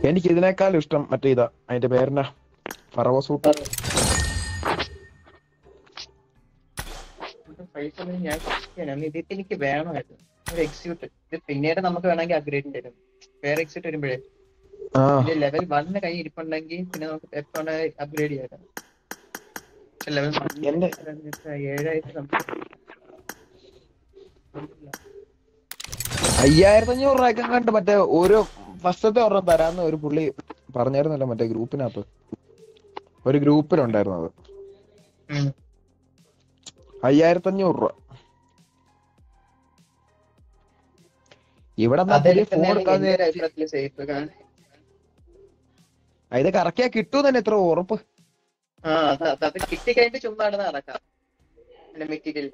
എനിക്ക് ഇതിനേക്കാളും ഇഷ്ടം മറ്റേ ഇതാ അതിന്റെ പേരെന്നാ ഫറവ സൂട്ട് പൈസ ഒന്നും ഞാൻ ചെയ്യണം ഇതിട്ട് എനിക്ക് വേണമായിരുന്നു ഒരു എക്സ്ക്യൂട്ട് ഇത് പിന്നീട് നമുക്ക് വേണമെങ്കിൽ അപ്ഗ്രേഡ് തരും വേറെ എക്സ്ക്യൂട്ട് വരുമ്പോഴേ ആ ഇത് ലെവൽ വണ്ണിന് കൈ ഇരിപ്പുണ്ടെങ്കിൽ പിന്നെ നമുക്ക് എപ്പോ അപ്ഗ്രേഡ് ചെയ്യാം ലെവൽ എന്റെ ഏഴായിട്ട് നമുക്ക് അയ്യായിരത്തി അഞ്ഞൂറ് രൂപയൊക്കെ കണ്ട് മറ്റേ ഒരു ഫസ്റ്റത്തെ ഒരെണ്ണം തരാന്ന് ഒരു പുള്ളി പറഞ്ഞായിരുന്നല്ലോ മറ്റേ ഗ്രൂപ്പിനകത്ത് ഒരു ഗ്രൂപ്പിലുണ്ടായിരുന്നത് ഉം. അയ്യായിരത്തി അഞ്ഞൂറ് രൂപ ഇവിടെ അതെടുക്കുന്നതാണ് ഫോൺ എടുക്കാതെ എന്റെ ഒരു അഭിപ്രായത്തില് safe. കാരണം ഇത് കറക്കിയാ കിട്ടും തന്നെ എത്ര ഉറപ്പ് ആ അത് അത് അത് കിട്ടിക്കഴിഞ്ഞിട്ട് ചുമ്മാ നടന്ന് നടക്കാം പിന്നെ മെറ്റീരിയൽ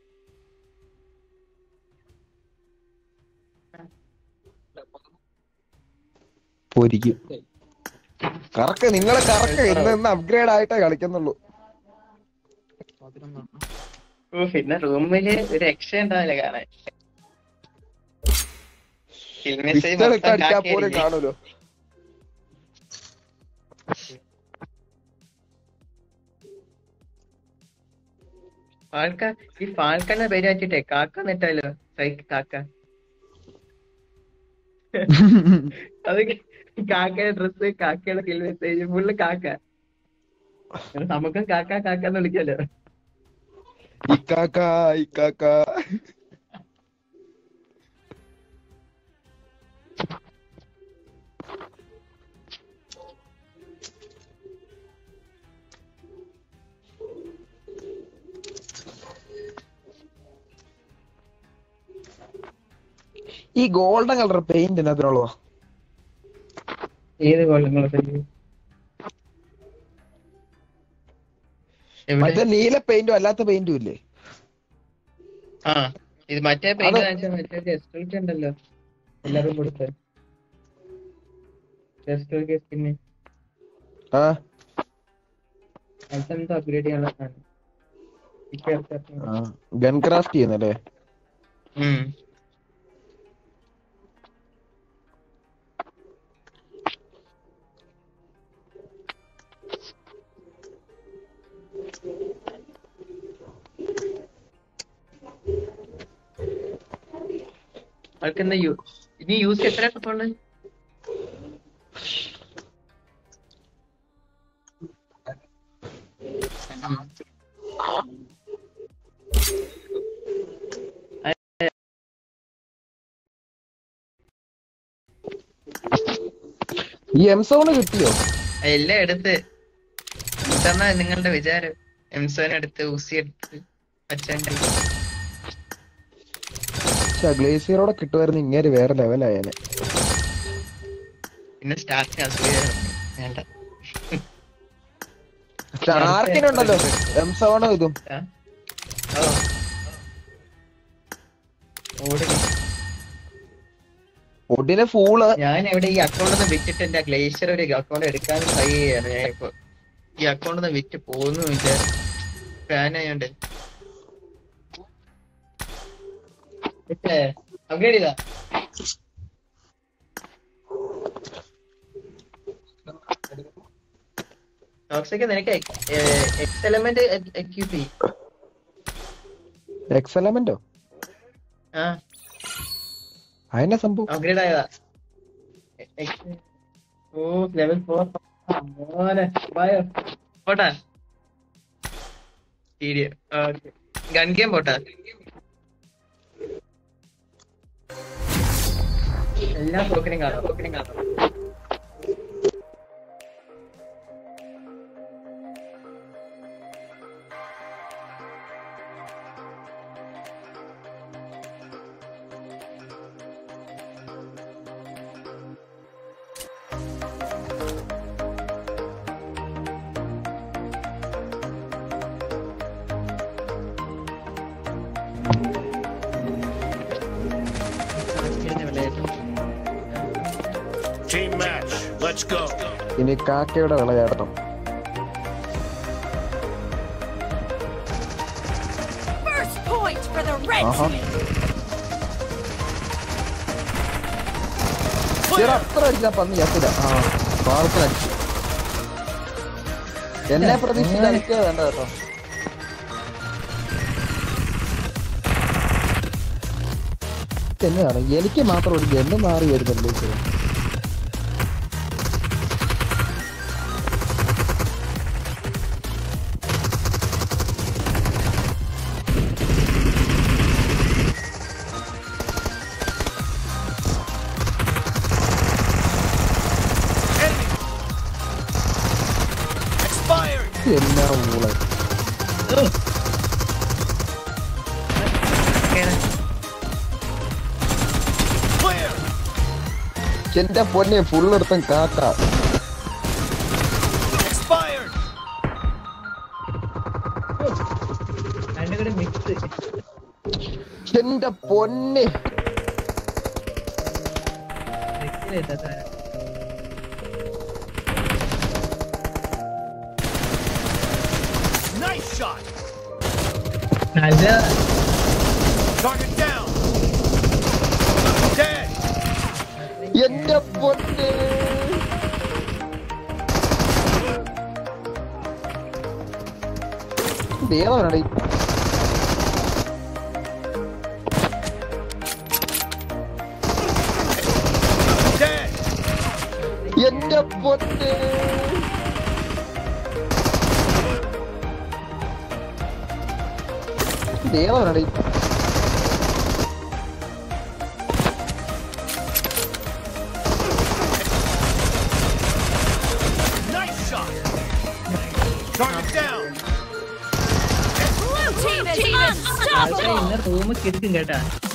പൊരിക്കും കറക്ക് നിങ്ങള് കറക്ക് ഇന്ന് ഇന്ന് അപ്ഗ്രേഡ് ആയിട്ടേ കളിക്കുന്നുള്ളൂ ഓ പിന്നെ റൂമില് ഒരു രക്ഷ ഉണ്ടാവില്ല കാണാൻ Kill message പിസ്റ്റൾ ഇട്ട് മൊത്തം അടിച്ചാ പോലും കാക്കിയായിരിക്കും. കാണൂലോ ഫാൽക്ക ഈ ഫാൽക്കനെ പേര് വെച്ചിട്ടേ കാക്ക നെറ്റാലോ സൈക്ക് കാക്ക അത് കാക്കയുടെ ഡ്രസ് കാക്കയുടെ കിൽ മെസ്സേജ് ഫുള്ള് കാക്ക അത് നമുക്കും കാക്ക കാക്ക എന്ന് വിളിക്കാലോ ഇക്കാക്ക ഇക്കാക്ക ഈ ഗോൾഡൻ കളർ പെയിന്റ് എന്നതിനുള്ളതാ ഏത് കൊല്ലങ്ങളെ പേര് എവിടെ മറ്റേ നീല പെയിന്റും അല്ലാത്ത പെയിന്റും ഇല്ലേ ആ ഇത് മറ്റേ പെയിന്റ് അത് കാണിച്ചാൽ മറ്റേ ജസ്റ്റ് ഉണ്ടല്ലോ എല്ലാരും കൊടുത്ത് ജസ്റ്റ് സ്കിന്ന് ആ അതെന്തോ അപ്ഗ്രേഡ് ചെയ്യാനുള്ള സാധനം ഇപ്പൊ ഇറക്കാത്ത- ഗൺ ക്രാഫ്റ്റ് ചെയ്യുന്നല്ലേ ഉം. ആൾക്കെന്താ യു ഇനി യൂസ് എത്ര കിട്ടുള്ളു ഈ എം സോണ് കിട്ടിയോ എല്ലാം എടുത്ത് എന്താണ് നിങ്ങളുടെ വിചാരം എംസോൻ എടുത്ത് ഊസി എടുത്ത് പച്ചണ്ടി പക്ഷെ ഗ്ലേസിയറോടെ കിട്ടുമായിരുന്നു ഇങ്ങനെ വേറെ ലെവലായാലേ പിന്നെ സ്റ്റാർട്ടിങ് അസൂയ വേണ്ട ആർക്കിനുണ്ടല്ലോ എം സെവണും ഇതും ആ? ഓ ഓടി ഒടിനെ ഫൂള് ഞാൻ ഇവിടെ ഈ അക്കൗണ്ട് ഒന്ന് വിറ്റിട്ട് എന്റെ ഗ്ലേഷ്യർ ഒരു അക്കൗണ്ട് എടുക്കാൻ ട്രൈ ചെയ്യാണ് ഞാൻ ഇപ്പൊ ഈ അക്കൗണ്ട് ഒന്ന് വിറ്റ് പോകുന്നു ഫാൻ ആയോണ്ട് അപ്ഗ്രേഡ് ചെയ്താ ടോക്സിക്ക് നിനക്ക് എക്സ് എലമെന്റ് എക്യൂപി എക്സലമെന്റോ ആ അതിന്റെ സംഭവം അപ്ഗ്രേഡ് ആയതാ X- ഓ ലെവൽ ഫോർ മോനെ ബയോ പോട്ടാ ഗൺ ഗെയിം പോട്ടാ എല്ലാ ടോക്കനും കാണാം ടോക്കനും കാണാം Team match. Let's go. ഇനി കാക്കയുടെ വിളയാടണം First point for the red Uh-huh. team. ചേട്ടാ അത്ര അടിച്ചാ പന്നി ചത്തില്ല ആ പാവത്തിന് അടിച്ചു എന്നെ പ്രതീക്ഷിച്ച് അടിക്കുക വേണ്ട കേട്ടോ എന്നതാണ് എനിക്ക് മാത്രം ഒരു ഗണ്ണ് മാറി വരുന്നുണ്ട് ഇത്. Enemy. Expired. എന്നാ ഊള് Clear. എന്റെ പൊന്നെ ഫുള്ളെടുത്തും കാക്ക Expired. അതിന്റെ കൂടെ മിക്സ് എന്റെ പൊന്നെ മിക്സിലിട്ട സാധനം Nice shot. നല്ല Target down. Dead. എന്റെ പൊന്നെ ദേവനാണ് Dead. എന്റെ പൊന്നെ ദേവനാണ് Nice shot. Target down. Blue team is ആൾക്കാരെ unstoppable. ഇന്ന് റൂമ് കിടക്കും കേട്ടാ